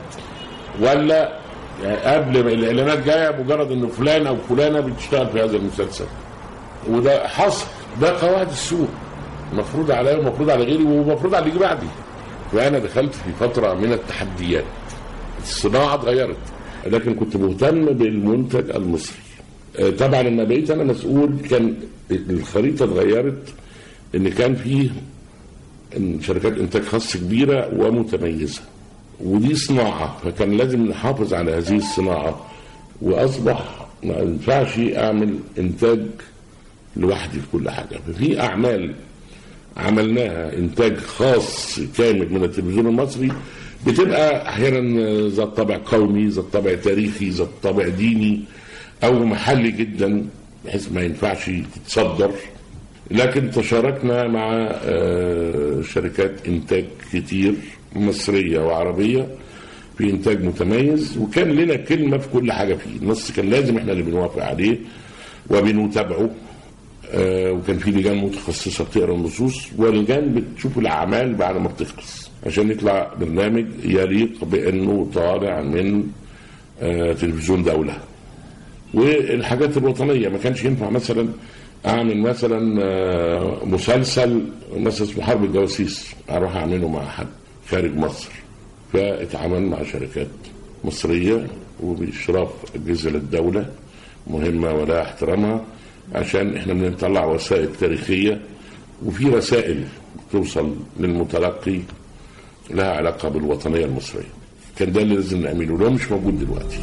[SPEAKER 5] ولا يعني قبل ما الاعلانات جايه مجرد ان فلان او فلانه بتشتغل في هذا المسلسل وده حصل ده قواعد السوق مفروض عليا ومفروض على غيري ومفروض على اللي يجي بعدي وانا دخلت في فتره من التحديات الصناعه اتغيرت لكن كنت مهتم بالمنتج المصري آه، طبعا لما بقيت انا مسؤول كان الخريطه اتغيرت ان كان فيه إن شركات انتاج خاص كبيره ومتميزه ودي صناعه فكان لازم نحافظ على هذه الصناعه واصبح ما ينفعش اعمل انتاج لوحدي في كل حاجه ففي اعمال عملناها انتاج خاص كامل من التلفزيون المصري بتبقى احيانا ذات طابع قومي ذات طابع تاريخي ذات طابع ديني او محلي جدا بحيث ما ينفعش تتصدر لكن تشاركنا مع آه، شركات انتاج كتير مصريه وعربيه في انتاج متميز وكان لنا كلمه في كل حاجه فيه النص كان لازم احنا اللي بنوافق عليه وبنتابعه آه، وكان في لجان متخصصه بتقرا النصوص ولجان بتشوف الاعمال بعد ما بتخلص عشان يطلع برنامج يليق بانه طالع من آه، تلفزيون دوله والحاجات الوطنيه ما كانش ينفع مثلا اعمل مثلا آه، مسلسل مثلا اسمه حرب الجواسيس اروح اعمله مع حد خارج مصر فاتعامل مع شركات مصريه وباشراف اجهزه للدوله مهمه ولا احترامها عشان احنا بنطلع وسائل تاريخيه وفي رسائل توصل للمتلقي لها علاقه بالوطنيه المصريه كان ده اللي لازم نعمله لو مش موجود دلوقتي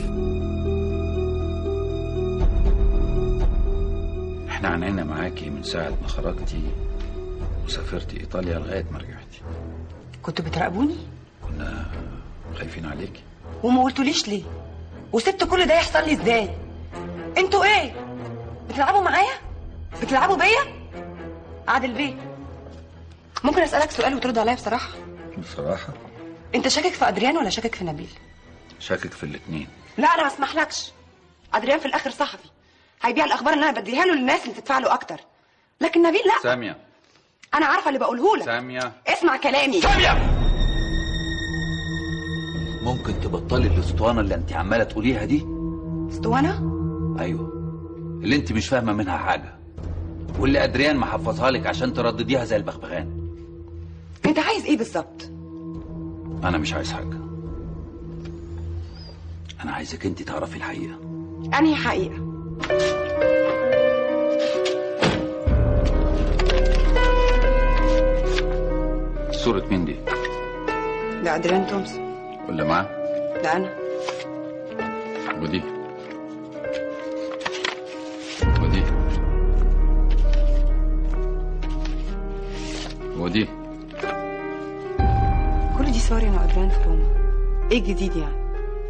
[SPEAKER 11] احنا عنينا معاكي من ساعة ما خرجتي وسافرتي ايطاليا لغاية ما رجعتي
[SPEAKER 12] كنتوا بتراقبوني
[SPEAKER 11] كنا خايفين عليكي
[SPEAKER 12] وما قلتوليش ليه وسبت كل ده يحصل لي ازاي انتوا ايه بتلعبوا معايا بتلعبوا بيا عادل بيه ممكن اسالك سؤال وترد عليا بصراحه
[SPEAKER 11] بصراحة
[SPEAKER 12] انت شاكك في ادريان ولا شاكك في نبيل
[SPEAKER 11] شاكك في الاتنين
[SPEAKER 12] لا انا ما اسمحلكش ادريان في الاخر صحفي هيبيع الاخبار اللي انا بديها له للناس اللي تدفع له اكتر لكن نبيل لا
[SPEAKER 11] سامية
[SPEAKER 12] انا عارفه اللي بقوله لك
[SPEAKER 11] سامية
[SPEAKER 12] اسمع كلامي
[SPEAKER 11] سامية ممكن تبطلي الاسطوانة اللي انت عمالة تقوليها دي
[SPEAKER 12] اسطوانه
[SPEAKER 11] ايوه اللي انت مش فاهمة منها حاجة واللي ادريان محفظها لك عشان تردديها زي البغبغان
[SPEAKER 12] انت عايز ايه بالظبط
[SPEAKER 11] انا مش عايز حاجة انا عايزك انت تعرفي الحقيقة
[SPEAKER 12] انهي حقيقه
[SPEAKER 11] صورة مين دي
[SPEAKER 12] ده ادريان تومسون
[SPEAKER 11] ولا معاه
[SPEAKER 12] ده انا
[SPEAKER 11] ودي ودي ودي
[SPEAKER 12] كل دي صوري انا ادريان في روما ايه الجديد يعني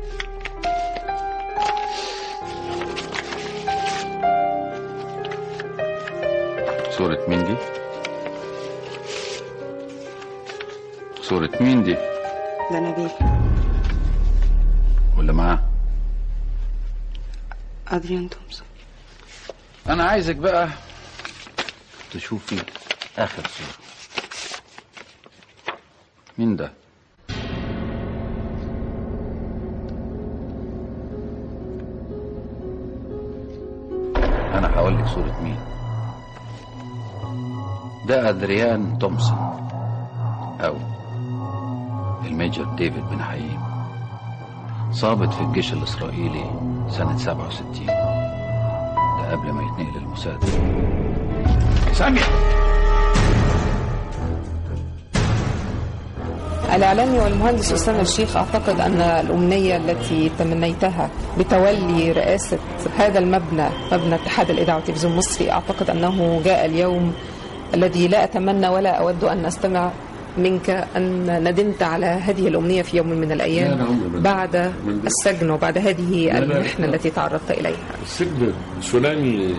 [SPEAKER 11] صورة مين دي صورة مين دي
[SPEAKER 12] ده نبيل
[SPEAKER 11] ولا معاه
[SPEAKER 12] ادريان تومسون
[SPEAKER 11] انا عايزك بقى تشوفي اخر صورة مين ده انا هقول لك صورة مين ده ادريان تومسون او الميجر ديفيد بن حييم صابت في الجيش الاسرائيلي سنة 67 ده قبل ما يتنقل الموساد سامي
[SPEAKER 4] الإعلامي والمهندس أسامة الشيخ أعتقد أن الأمنية التي تمنيتها بتولي رئاسة هذا المبنى مبنى اتحاد الإذاعة والتلفزيون المصري أعتقد أنه جاء اليوم الذي لا أتمنى ولا أود أن أستمع منك أن ندمت على هذه الأمنية في يوم من
[SPEAKER 5] لا، لا،
[SPEAKER 4] الأيام
[SPEAKER 5] عمري ما-
[SPEAKER 4] بعد
[SPEAKER 5] ما ندمت.
[SPEAKER 4] السجن وبعد هذه
[SPEAKER 5] لا، لا.
[SPEAKER 4] المحنة التي تعرضت إليها
[SPEAKER 5] السجن تسونامي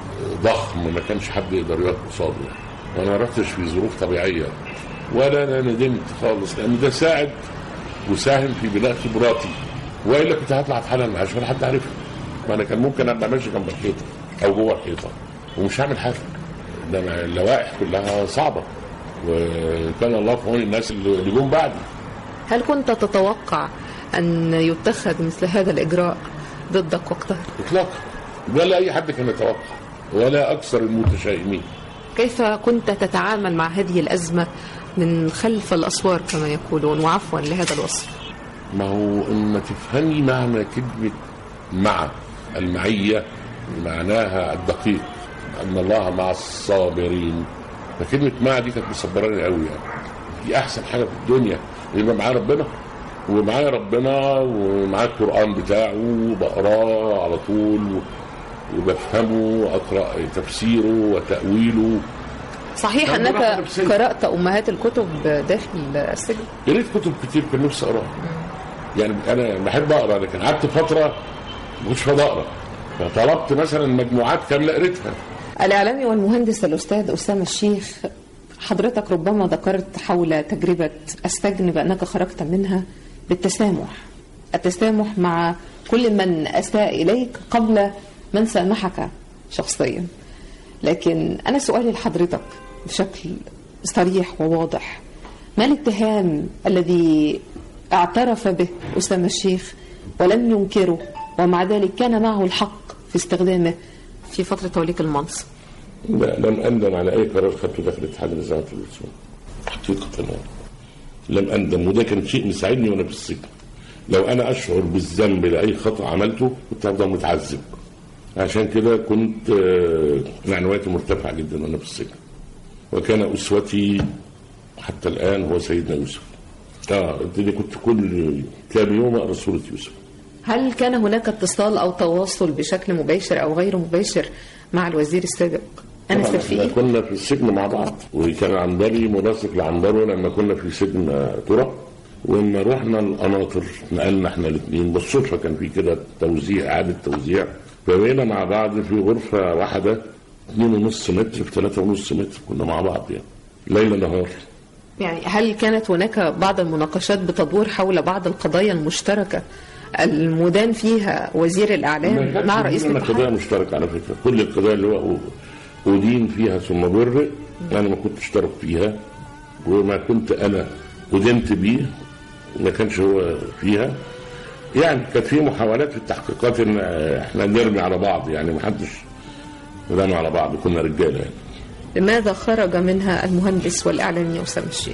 [SPEAKER 5] ضخم ما كانش حد يقدر يقف قصاده وانا ما رحتش في ظروف طبيعيه ولا انا ندمت خالص لان ده ساعد وساهم في بناء خبراتي والا كنت هطلع في حاله معاش ولا حد عارفها ما انا كان ممكن ابقى ماشي جنب الحيطه او جوه الحيطه ومش هعمل حاجه ده أنا اللوائح كلها صعبه وكان الله في عون الناس اللي اللي جم بعدي
[SPEAKER 4] هل كنت تتوقع أن يتخذ مثل هذا الإجراء ضدك وقتها
[SPEAKER 5] اطلاقا ولا اي حد كان يتوقع ولا اكثر المتشائمين
[SPEAKER 4] كيف كنت تتعامل مع هذه الأزمة من خلف الأسوار كما يقولون وعفوا لهذا الوصف
[SPEAKER 5] ما هو اما تفهمي معنى كلمة مع المعية معناها الدقيق ان الله مع الصابرين فكلمة مع دي كانت مصبراني قوي يعني دي احسن حاجة في الدنيا يبقى معايا ربنا ومعايا ربنا ومعايا القرآن بتاعه وبقراه على طول و- وبفهمه واقرا تفسيره وتأويله
[SPEAKER 4] صحيح
[SPEAKER 5] كان
[SPEAKER 4] أنك
[SPEAKER 5] براحة نفسية.
[SPEAKER 4] قرأت أمهات الكتب داخل السجن
[SPEAKER 5] قريت كتب كتير كان نفسي اقراها يعني انا بحب اقرا لكن قعدت فتره ما كنتش فاضي اقرا فطلبت مثلا مجموعات كامله قريتها
[SPEAKER 4] الإعلامي والمهندس الأستاذ أسامة الشيخ حضرتك ربما ذكرت حول تجربة السجن بأنك خرجت منها بالتسامح التسامح مع كل من أساء إليك قبل من سامحك شخصيا لكن أنا سؤالي لحضرتك بشكل صريح وواضح ما الاتهام الذي اعترف به أسامة الشيخ ولم ينكره ومع ذلك كان معه الحق في استخدامه في فترة توليك المنصب
[SPEAKER 5] لا لم اندم على اي قرار خدته داخل اتحاد الاذاعه والتلفزيون حقيقه يعني. لم اندم وده كان شيء مساعدني وانا في السجن لو انا اشعر بالذنب لاي خطا عملته كنت هفضل متعذب عشان كده كنت آه، معنوياتي مرتفعه جدا وانا في السجن وكان اسوتي حتى الان هو سيدنا يوسف اه دي كنت كل كام يوم اقرا سوره يوسف
[SPEAKER 4] هل كان هناك اتصال أو تواصل بشكل مباشر أو غير مباشر مع الوزير السابق أنس
[SPEAKER 5] طبعاً
[SPEAKER 4] الفقي
[SPEAKER 5] احنا كنا في السجن مع بعض وكان عندلي مناسق لعنبرو لما كنا في سجن آه، ترى ولما رحنا القناطر نقلنا احنا الاثنين بالصدفه كان في كده توزيع اعاده توزيع فبقينا مع بعض في غرفه واحده اثنين ونص متر في ثلاثة ونص متر كنا مع بعض يعني ليل نهار
[SPEAKER 4] يعني هل كانت هناك بعض المناقشات بتدور حول بعض القضايا المشتركة المدان فيها وزير
[SPEAKER 5] ما
[SPEAKER 4] الإعلام
[SPEAKER 5] كانش
[SPEAKER 4] مع رئيس
[SPEAKER 5] بيننا قضايا
[SPEAKER 4] الاتحاد
[SPEAKER 5] مشتركه على فكره كل القضايا اللي هو أدين فيها ثم برئ انا ما كنتش اشترك فيها وما كنت انا أدنت بيه ما كانش هو فيها يعني كانت في محاولات في التحقيقات ان احنا نرمي على بعض يعني ما حدش رمى على بعض كنا رجاله يعني
[SPEAKER 4] لماذا خرج منها المهندس والإعلامي أسامة الشيخ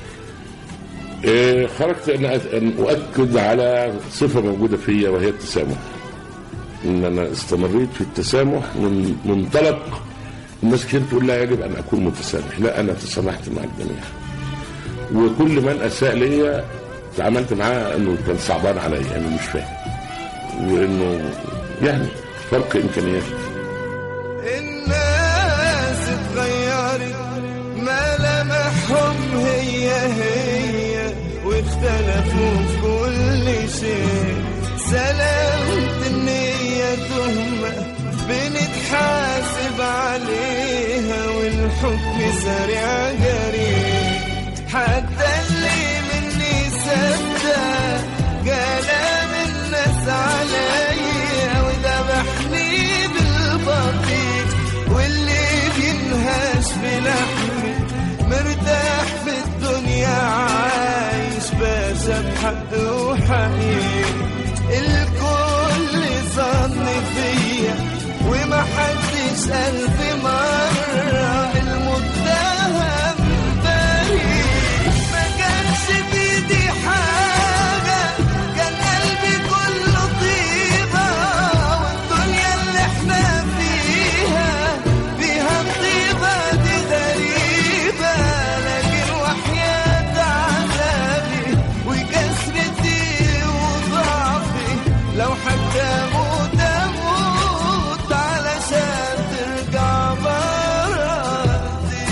[SPEAKER 5] إيه، خرجت ان أن اؤكد على صفه موجوده فيا وهي التسامح ان انا استمريت في التسامح من منطلق الناس كتير تقول لا يجب ان اكون متسامح لا انا تسامحت مع الجميع وكل من اساء ليا تعاملت معاه انه كان صعبان عليا انه مش فاهم وانه يعني فرق امكانيات
[SPEAKER 8] الناس اتغيرت ملامحهم هي هي واختلفوا في كل شيء سلامة النية تهمة بنتحاسب عليها والحكم سريع جريء حتى اللي مني صدق كلام الناس عليا وذبحني بالبطيء واللي بينهاش بلحمي مرتاح في الدنيا عايش حق وحقيقي الكل ظن فيا وما حدش قال في مرة المتهم بريء ما كانش بيدي حاجة كان قلبي كله طيبة والدنيا اللي احنا فيها فيها الطيبة دي غريبة لكن وحياة عذابي وكسرتي وضعفي لو حتى اموت اموت علشان ترجع مراتي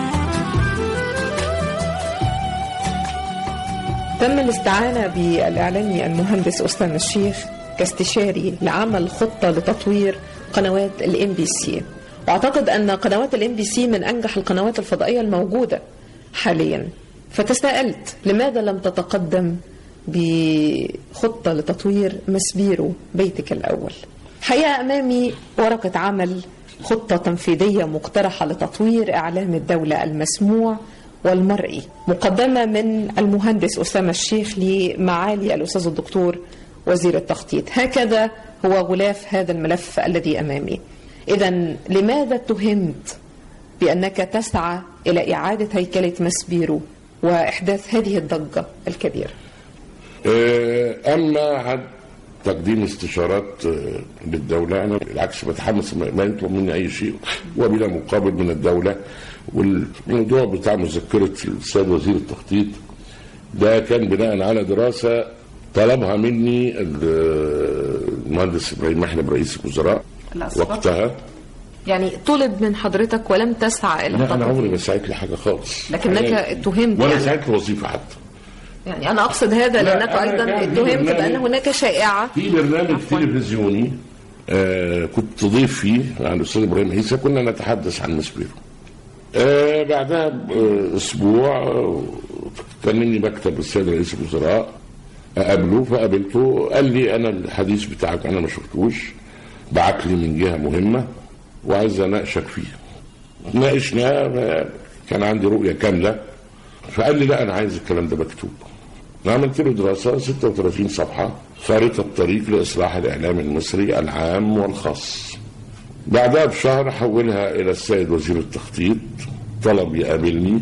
[SPEAKER 4] تم الاستعانة بالإعلامي المهندس أسامة الشيخ كاستشاري لعمل خطة لتطوير قنوات الام بي سي واعتقد ان قنوات الام بي سي من انجح القنوات الفضائيه الموجوده حاليا فتساءلت لماذا لم تتقدم بخطه لتطوير مسبيرو بيتك الاول حقيقه امامي ورقه عمل خطه تنفيذيه مقترحه لتطوير اعلام الدوله المسموع والمرئي مقدمه من المهندس اسامه الشيخ لمعالي الاستاذ الدكتور وزير التخطيط هكذا هو غلاف هذا الملف الذي امامي اذا لماذا اتهمت بانك تسعى الى اعاده هيكله مسبيرو واحداث هذه الضجه الكبيره
[SPEAKER 5] آه، اما عن تقديم استشارات آه، للدولة أنا بالعكس بتحمس ما ما يطلب مني أي شيء وبلا مقابل من الدولة والموضوع بتاع مذكرة السيد وزير التخطيط ده كان بناء على دراسة طلبها مني ال- المهندس إبراهيم محلب رئيس الوزراء
[SPEAKER 4] الأسبق.
[SPEAKER 5] وقتها
[SPEAKER 4] يعني طلب من حضرتك ولم تسعى الى
[SPEAKER 5] لا أنا
[SPEAKER 4] التطوير.
[SPEAKER 5] عمري ما ساعدت لحاجة خالص
[SPEAKER 4] لكنك
[SPEAKER 5] يعني-
[SPEAKER 4] اتهمت
[SPEAKER 5] ولا
[SPEAKER 4] يعني.
[SPEAKER 5] ساعدت وظيفة حتى
[SPEAKER 4] يعني انا اقصد هذا
[SPEAKER 5] لا،
[SPEAKER 4] لانك
[SPEAKER 5] أنا
[SPEAKER 4] ايضا
[SPEAKER 5] كان في
[SPEAKER 4] اتهمت
[SPEAKER 5] برنامج-
[SPEAKER 4] بان هناك شائعه
[SPEAKER 5] في برنامج تلفزيوني آه كنت ضيف فيه مع الاستاذ ابراهيم عيسى كنا نتحدث عن مسبيرو آه بعدها باسبوع آه، كلمني مكتب السيد رئيس الوزراء اقابله فقابلته قال لي انا الحديث بتاعك انا ما شفتوش بعت لي من جهه مهمه وعايز اناقشك فيه ناقشنا آه، كان عندي رؤيه كامله فقال لي لا انا عايز الكلام ده مكتوب عملت له دراسة 36 صفحة خارطة الطريق لإصلاح الإعلام المصري العام والخاص بعدها بشهر حولها إلى السيد وزير التخطيط طلب يقابلني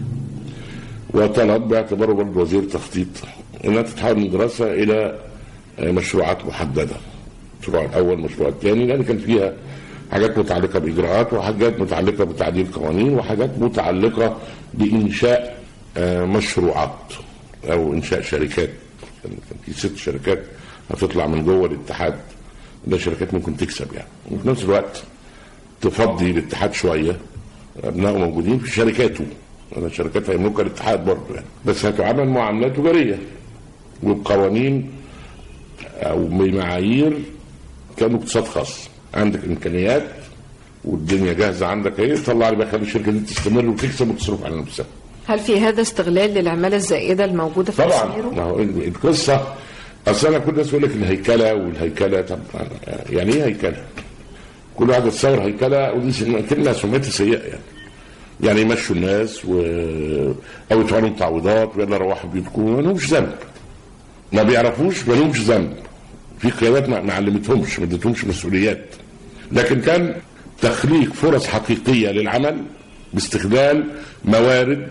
[SPEAKER 5] وطلب باعتباره برضه وزير تخطيط انها تتحول من دراسه الى آه، مشروعات محدده. المشروع الاول المشروع الثاني لان كان فيها حاجات متعلقه باجراءات وحاجات متعلقه بتعديل قوانين وحاجات متعلقه بانشاء آه، مشروعات او انشاء شركات كان كان في ست شركات هتطلع من جوه الاتحاد ده شركات ممكن تكسب يعني وفي نفس الوقت تفضي الاتحاد شويه ابنائه موجودين في شركاته انا شركات هيملكها الاتحاد برضه يعني بس هتعمل معاملات تجاريه وبقوانين او بمعايير كانوا اقتصاد خاص عندك امكانيات والدنيا جاهزه عندك اهي طلع لي بقى خلي الشركه دي تستمر وتكسب وتصرف على نفسها
[SPEAKER 4] هل في هذا استغلال للعماله الزائده الموجوده في
[SPEAKER 5] طبعا
[SPEAKER 4] مسيره؟
[SPEAKER 5] ما هو القصه اصل انا كل الناس يقول لك الهيكله والهيكله طب يعني ايه هيكله؟ كل واحد يتصور هيكله ودي سم- كلمه سمعتها سيئه يعني يعني يمشوا الناس و... او يدفعوا لهم تعويضات ويلا روحوا بيوتكم ما لهمش ذنب ما بيعرفوش ما لهمش ذنب في قيادات ما ما علمتهمش ما ادتهمش مسؤوليات لكن كان تخليق فرص حقيقيه للعمل باستخدام موارد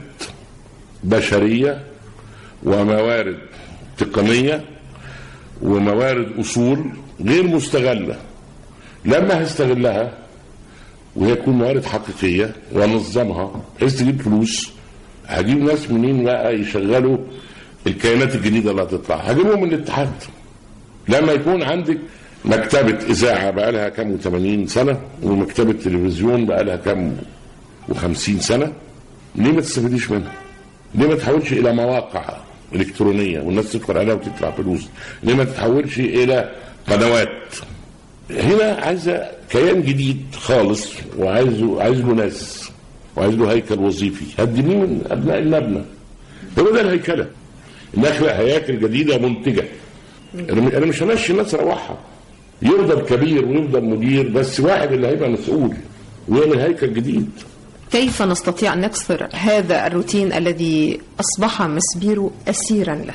[SPEAKER 5] بشريه وموارد تقنيه وموارد اصول غير مستغله لما هيستغلها وهي تكون موارد حقيقيه ونظمها بحيث تجيب فلوس هجيب ناس منين بقى يشغلوا الكيانات الجديده اللي هتطلع هجيبهم من الاتحاد لما يكون عندك مكتبه اذاعه بقى لها كام و80 سنه ومكتبه تلفزيون بقى لها كام و50 سنه ليه ما تستفيديش منها؟ ليه ما تحولش الى مواقع الكترونيه والناس تدخل عليها وتدفع فلوس؟ ليه ما تتحولش الى قنوات؟ هنا عايزه كيان جديد خالص وعايزه عايز له ناس وعايز له هيكل وظيفي هتجيبيه من ابناء المبنى هو ده الهيكله نخلق هياكل جديده منتجه انا م- انا مش همشي الناس اروحها يفضل كبير ويفضل مدير بس واحد اللي هيبقى مسؤول ويعمل هيكل جديد
[SPEAKER 4] كيف نستطيع أن نكسر هذا الروتين الذي أصبح مسبيرو أسيرا له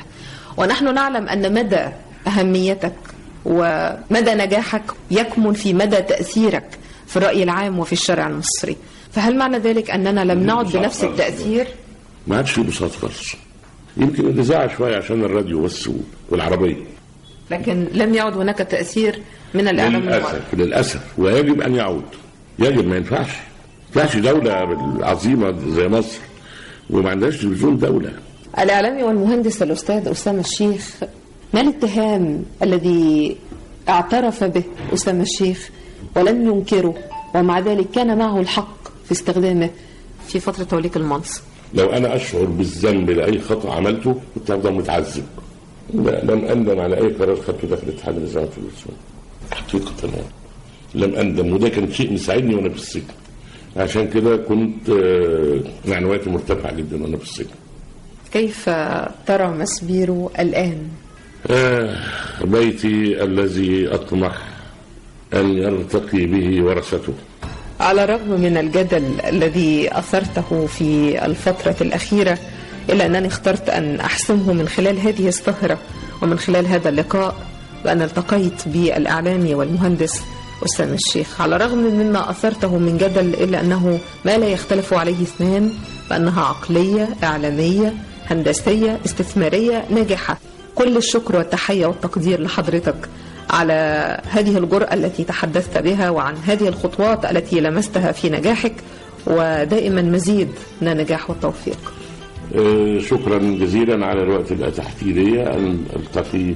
[SPEAKER 4] ونحن نعلم أن مدى أهميتك ومدى نجاحك يكمن في مدى تأثيرك في الرأي العام وفي الشارع المصري فهل معنى ذلك أننا لم نعد بنفس التأثير؟
[SPEAKER 5] ما عادش في بساط خالص يمكن الاذاعه شويه عشان الراديو بس والعربيه
[SPEAKER 4] لكن لم يعد هناك تأثير من الإعلام المرئي
[SPEAKER 5] للاسف للاسف ويجب ان يعود يجب ما ينفعش ما ينفعش دوله عظيمه زي مصر وما عندهاش تلفزيون دوله
[SPEAKER 4] الإعلامي والمهندس الأستاذ أسامة الشيخ ما الاتهام الذي اعترف به أسامة الشيخ ولم ينكره ومع ذلك كان معه الحق في استخدامه في فترة توليك المنصب
[SPEAKER 5] لو انا اشعر بالذنب لاي خطا عملته كنت هفضل متعذب لا لم اندم على اي قرار خدته داخل اتحاد الاذاعه والتلفزيون حقيقه يعني لم اندم وده كان شيء مساعدني وانا في السجن عشان كده كنت آه، معنوياتي مرتفعه جدا وانا في السجن
[SPEAKER 4] كيف ترى مسبيرو الآن؟
[SPEAKER 5] آه بيتي الذي اطمح ان يرتقي به ورثته
[SPEAKER 4] على الرغم من الجدل الذي أثرته في الفترة الأخيرة إلا أنني اخترت أن أحسمه من خلال هذه السهرة ومن خلال هذا اللقاء وأن التقيت بالإعلامي والمهندس أسامة الشيخ على الرغم مما أثرته من جدل إلا أنه ما لا يختلف عليه اثنان بأنها عقلية إعلامية هندسية استثمارية ناجحة كل الشكر والتحية والتقدير لحضرتك على هذه الجرأة التي تحدثت بها وعن هذه الخطوات التي لمستها في نجاحك ودائما مزيد من النجاح والتوفيق
[SPEAKER 5] آه، شكرا جزيلا على الوقت اللي اتحتي لي ان التقي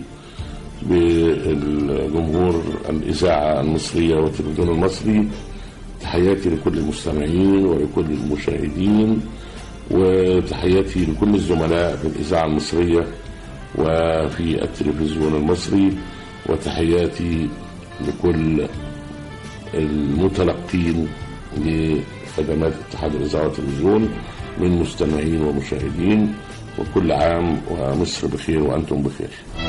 [SPEAKER 5] بالجمهور الاذاعه المصريه والتلفزيون المصري تحياتي لكل المستمعين ولكل المشاهدين وتحياتي لكل الزملاء في الاذاعه المصريه وفي التلفزيون المصري وتحياتي لكل المتلقين لخدمات اتحاد الاذاعه والتلفزيون من مستمعين ومشاهدين وكل عام ومصر بخير وانتم بخير.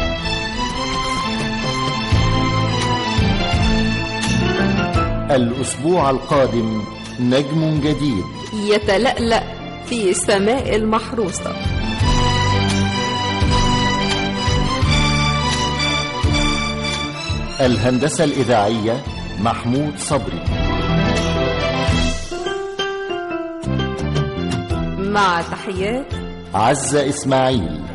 [SPEAKER 1] الأسبوع القادم نجم جديد
[SPEAKER 2] يتلألأ في سماء المحروسة
[SPEAKER 1] الهندسة الإذاعية محمود صبري
[SPEAKER 2] مع تحيات
[SPEAKER 1] عزة إسماعيل